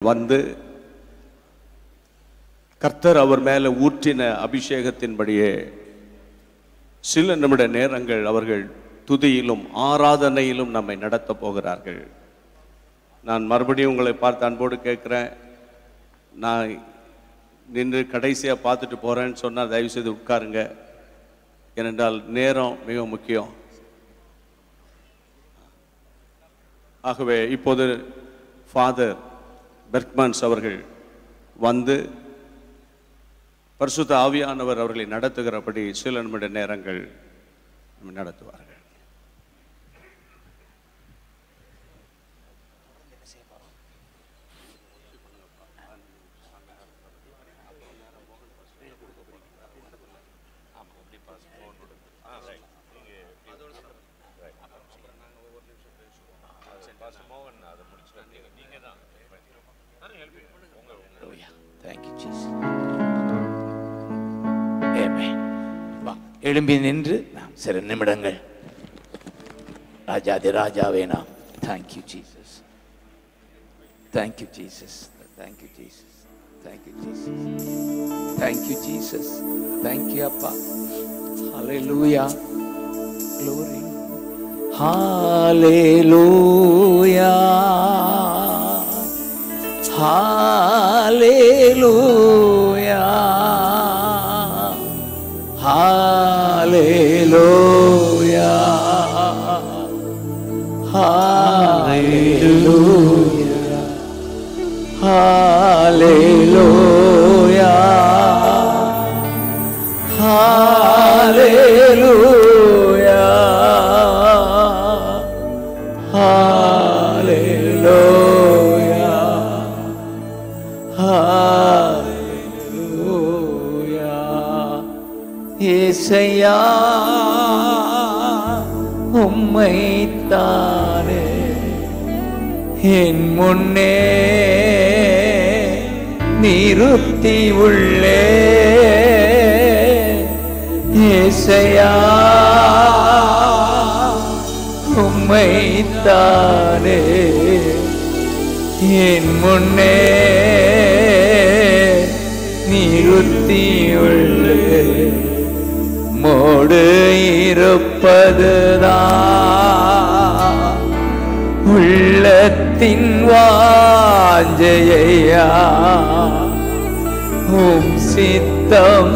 வந்து கர்த்தர் அவர் மேலே ஊற்றின அபிஷேகத்தின்படியே சில நிமிட நேரங்கள் அவர்கள் துதியிலும் ஆராதனையிலும் நம்மை நடத்த போகிறார்கள் நான் மறுபடியும் உங்களை பார்த்து அன்போடு கேட்குறேன் நான் நின்று கடைசியாக பார்த்துட்டு போகிறேன்னு சொன்னால் தயவுசெய்து உட்காருங்க ஏனென்றால் நேரம் மிக முக்கியம் ஆகவே இப்போது ஃபாதர் பெர்க்மன்ஸ் அவர்கள் வந்து பரிசுத்த ஆவியானவர் அவர்களை நடத்துகிறபடி சில நிமிட நேரங்கள் நடத்துவார்கள் Hallelujah. Thank you, Jesus. Amen. வா எழும்பி நின்று நாம் சில நிமிடங்கள் ராஜாதி ராஜாவே நாம் thank you Jesus thank you Jesus thank you Jesus thank you Jesus thank you Jesus thank you அப்பா ஹalleluya glory ஹalleluya ஹalleluya ஹalleluya ஹalleluya ஹalleluya ஹalleluya ஹalleluya ஹalleluya இசையா உம்மை தானே என் முன்னே நிறுத்தி உள்ளே இசையா உம்மை தானே என் முன்னே நிறுத்தியுள்ளே மோடு இருப்பதுதான் உள்ளத்தின் வாஞ்சையா உம் சித்தம்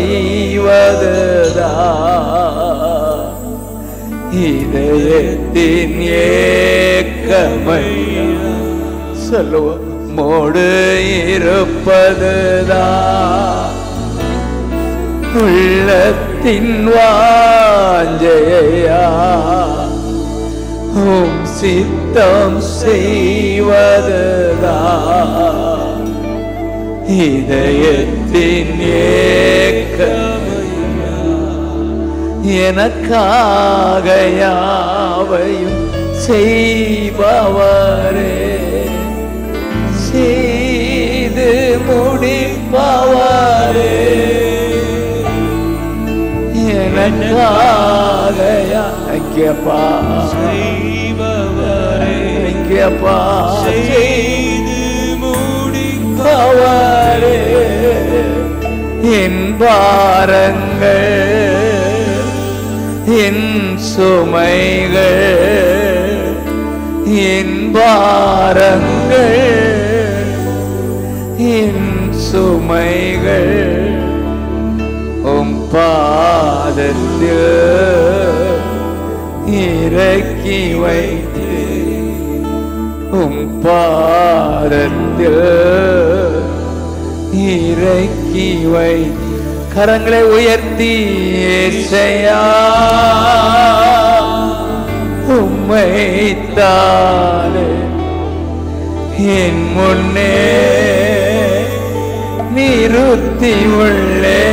செய்வதுதான் இதயத்தின் ஏக்கமையா சொல்லுவோம் மோடு இருப்பதுதான் உள்ளத்தின் வாஞ்சையா உம் சித்தம் செய்வதுதான் இதயத்தின் ஏக்கமையா எனக்காக யாவையும் செய்பவரே செய்து முடிப்பவரே எனக்காக ஐக்கியப்பா ஐக்கியப்பா செய்து முடிப்பவரே என் பாரங்கள் என் சுமைகள் என் பாரங்கள் என் சுமைகள் உம் பாதத்தில் இறக்கி வைத்து உம் பாதத்தில் இறக்கி வை கரங்களை உயர்த்தி ஏசையா உம்மை தானே என் முன்னே நிறுத்தி உள்ளே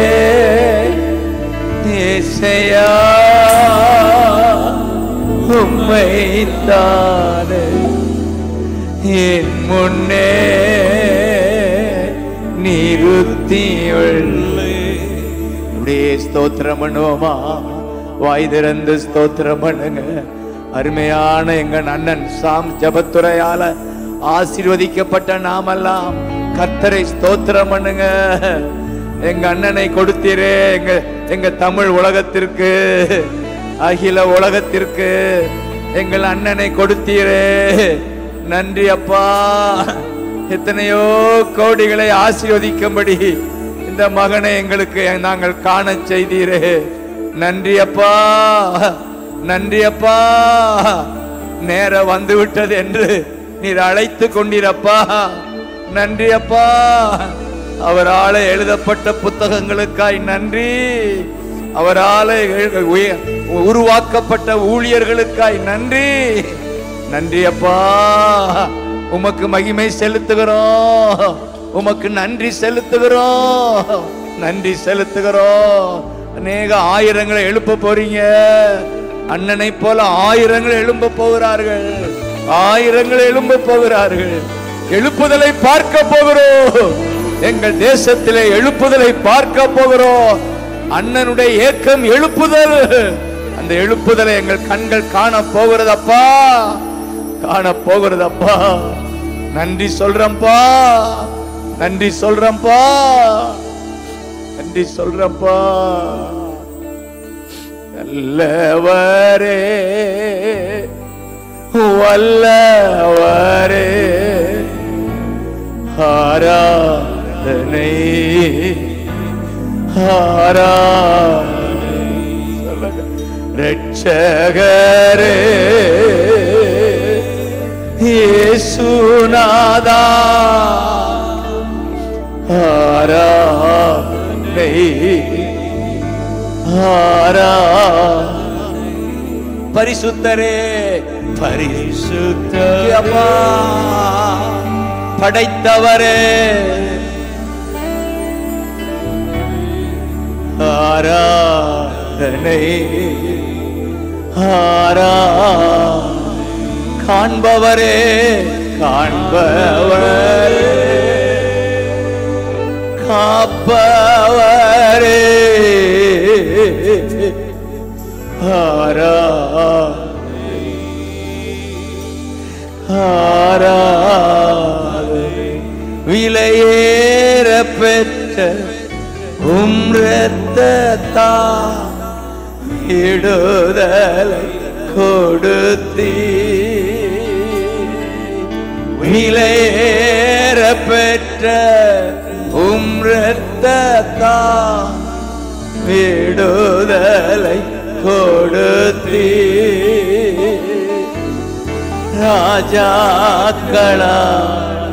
ஏசையா உம்மை தானே என் முன்னே நிறுத்தியுள்ளே இப்படியே ஸ்தோத்திரம் பண்ணுவோமா வாய் திறந்து ஸ்தோத்திரம் பண்ணுங்க அருமையான எங்க அண்ணன் சாம் ஜபத்துறையால ஆசீர்வதிக்கப்பட்ட நாமெல்லாம் கர்த்தரை ஸ்தோத்திரம் பண்ணுங்க எங்க அண்ணனை கொடுத்தீரே எங்க எங்க தமிழ் உலகத்திற்கு அகில உலகத்திற்கு எங்கள் அண்ணனை கொடுத்தீரே நன்றி அப்பா எத்தனையோ கோடிகளை ஆசீர்வதிக்கும்படி இந்த மகனை எங்களுக்கு நாங்கள் காண செய்தீரே நன்றி அப்பா நன்றி அப்பா நேரம் வந்து விட்டது என்று நீர் அழைத்து கொண்டீரப்பா நன்றி அப்பா அவரால எழுதப்பட்ட புத்தகங்களுக்காய் நன்றி அவரால எழு- உய- உருவாக்கப்பட்ட ஊழியர்களுக்காய் நன்றி நன்றி அப்பா உமக்கு மகிமை செலுத்துகிறோம் உமக்கு நன்றி செலுத்துகிறோம் நன்றி செலுத்துகிறோம் அநேக ஆயிரங்களை எழுப்ப போறீங்க அண்ணனை போல ஆயிரங்கள் எழும்ப போகிறார்கள் ஆயிரங்கள் எழும்ப போகிறார்கள் எழுப்புதலை பார்க்க போகிறோம் எங்கள் தேசத்திலே எழுப்புதலை பார்க்க போகிறோம் அண்ணனுடைய ஏக்கம் எழுப்புதல் அந்த எழுப்புதலை எங்கள் கண்கள் காண போகிறதப்பா காண போகிறதப்பா நன்றி சொல்றேன்ப்பா நன்றி சொல்றேன்ப்பா நன்றி சொல்றேன்ப்பா நல்லவரே வல்லவரே ஆராதனை ஆராதனை சொல்லுங்க. ரட்சகரே இயேசுநாதா ஆராதனை ஆரா பரிசுத்தரே பரிசுத்தப்பா படைத்தவரே ஆராதனை ஆரா காண்பவரே காண்பவரே காப்பவரே ஆரா ஆராதனை விலையேற பெற்ற உம் ரத்தத்தா விடுதலை கொடுத்தீ விலையேற பெற்ற உம் ரத்தத்தா விடுதலை கொடுத்தீ ராஜாக்களாக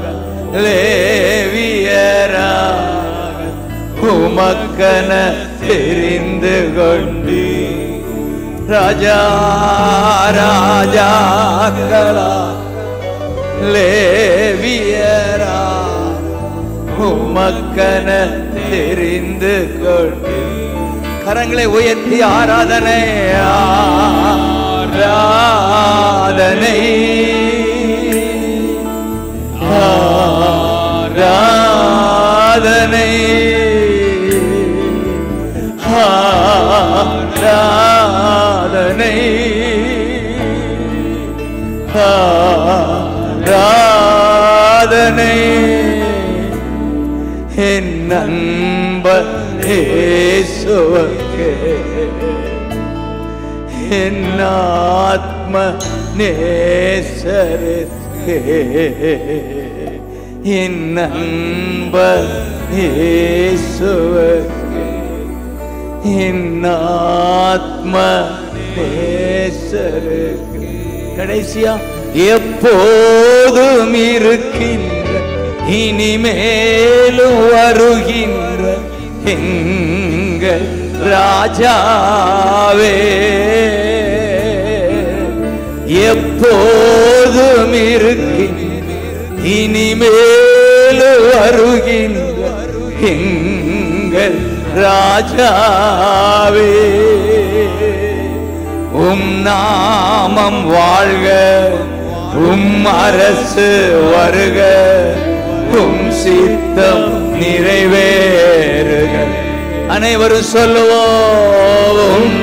லேவியராக உமக்கன தெரிந்து கொண்டி ராஜா ராஜாக்களா லேவியரா உமக்கன தெரிந்து கொண்டு கரங்களை உயர்த்தி ஆராதனை ஆராதனை ஆராதனை ஆராதனை ஆராதனை என் நண்ப இயேசுவுக்கே என் ஆத்ம நேசருக்கே என் நண்ப இயேசுவுக்கே என் ஆத்ம நேசருக்கு கடைசியா எப்போதும் இருக்கின்ற இனிமேலும் வருகின்ற எங்கள் ராஜாவே எப்போதும் இருக்கின்ற இனிமேலும் வருகின்ற எங்கள் ராஜாவே உம் நாமம் வாழ்க உம் அரசு வருக உம் சித்தம் நிறைவேறுக அனைவரும் சொல்லுவோம் உம்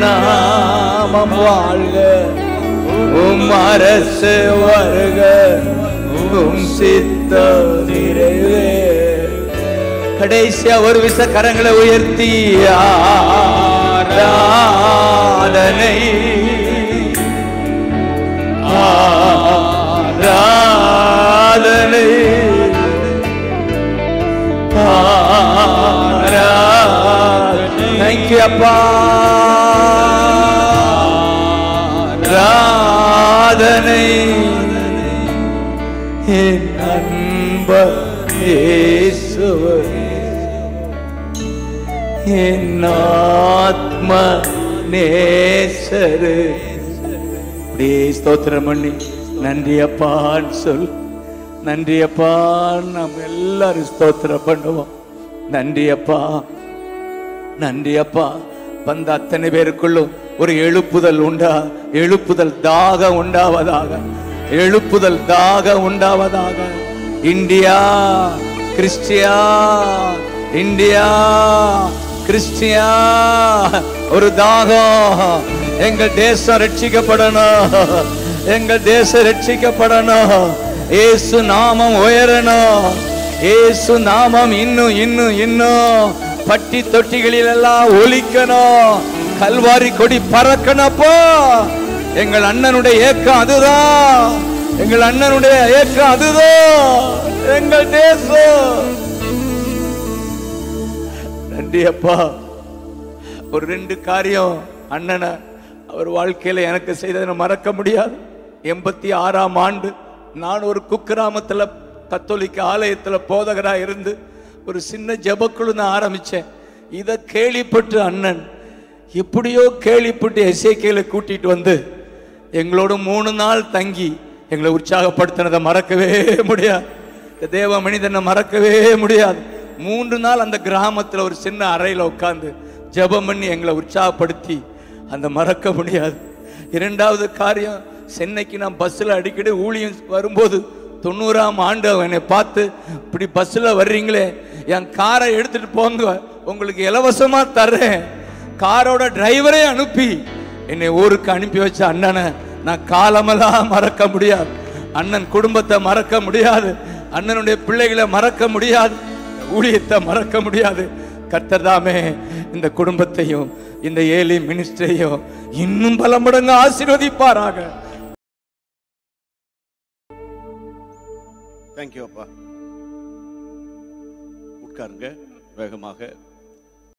நாமம் வாழ்க உம் அரசு வருக உம் சித்தம் நிறைவேறு கடைசியா ஒரு விச கரங்களை உயர்த்தி ஆராதனை ஆராதனை தேங்க்யூ அப்பா ஆராதனை என் அன்ப இயேசுவே என் ஆத்ம நேசரு அப்படியே ஸ்தோத்திரம் பண்ணி நன்றி அப்பான்னு சொல் நன்றி அப்பா நாம் எல்லாரும் ஸ்தோத்திரம் பண்ணுவோம் நன்றி அப்பா நன்றி அப்பா வந்த அத்தனை பேருக்குள்ளும் ஒரு எழுப்புதல் உண்டா எழுப்புதல் தாக உண்டாவதாக எழுப்புதல் தாக உண்டாவதாக இந்தியா கிறிஸ்டியா இந்தியா கிறிஸ்டியா ஒரு தாகம் எங்கள் தேசம் ரட்சிக்கப்படணும் எங்கள் தேசம் ரட்சிக்கப்படணும் ஏசு நாமம் உயரணும் ஏசு நாமம் இன்னும் இன்னும் இன்னும் பட்டி தொட்டிகளில் எல்லாம் ஒலிக்கணும் கல்வாரி கொடி பறக்கணப்போ எங்கள் அண்ணனுடைய ஏக்கம் அதுதான் எங்கள் அண்ணனுடைய ஏக்கம் அதுதான் எங்கள் தேசம் நன்றி அப்பா ஒரு ரெண்டு காரியம் அண்ணனை அவர் வாழ்க்கையில எனக்கு செய்ததை மறக்க முடியாது எண்பத்தி ஆறாம் ஆண்டு நான் ஒரு குக்கிராமத்துல கத்தோலிக்க ஆலயத்துல போதகரா இருந்து ஒரு சின்ன ஜெபக்குழு நான் ஆரம்பிச்சேன் இதை கேள்விப்பட்டு அண்ணன் எப்படியோ கேள்விப்பட்டு எஸ்ஏகேல கூட்டிட்டு வந்து எங்களோட மூணு நாள் தங்கி எங்களை உற்சாகப்படுத்தினதை மறக்கவே முடியாது இந்த தேவ மனிதனை மறக்கவே முடியாது மூன்று நாள் அந்த கிராமத்துல ஒரு சின்ன அறையில உட்கார்ந்து ஜெபம் பண்ணி எங்களை உற்சாகப்படுத்தி அந்த மறக்க முடியாது இரண்டாவது காரியம் சென்னைக்கு நான் பஸ்ஸில் அடிக்கடி ஊழியம் வரும்போது தொண்ணூறாம் ஆண்டு அவன் என்னை பார்த்து இப்படி பஸ்ஸில் வர்றீங்களே என் காரை எடுத்துட்டு போங்க உங்களுக்கு இலவசமா தர்றேன் காரோட டிரைவரே அனுப்பி என்னை ஊருக்கு அனுப்பி வச்ச அண்ணனை நான் காலமெல்லாம் மறக்க முடியாது அண்ணன் குடும்பத்தை மறக்க முடியாது அண்ணனுடைய பிள்ளைகளை மறக்க முடியாது ஊழியத்தை மறக்க முடியாது கர்த்தர் தாமே இந்த குடும்பத்தையும் இந்த ஏழை மினிஸ்டரையும் இன்னும் பல மடங்கு ஆசீர்வதிப்பாராக தேங்க்யூ அப்பா உட்காருங்க வேகமாக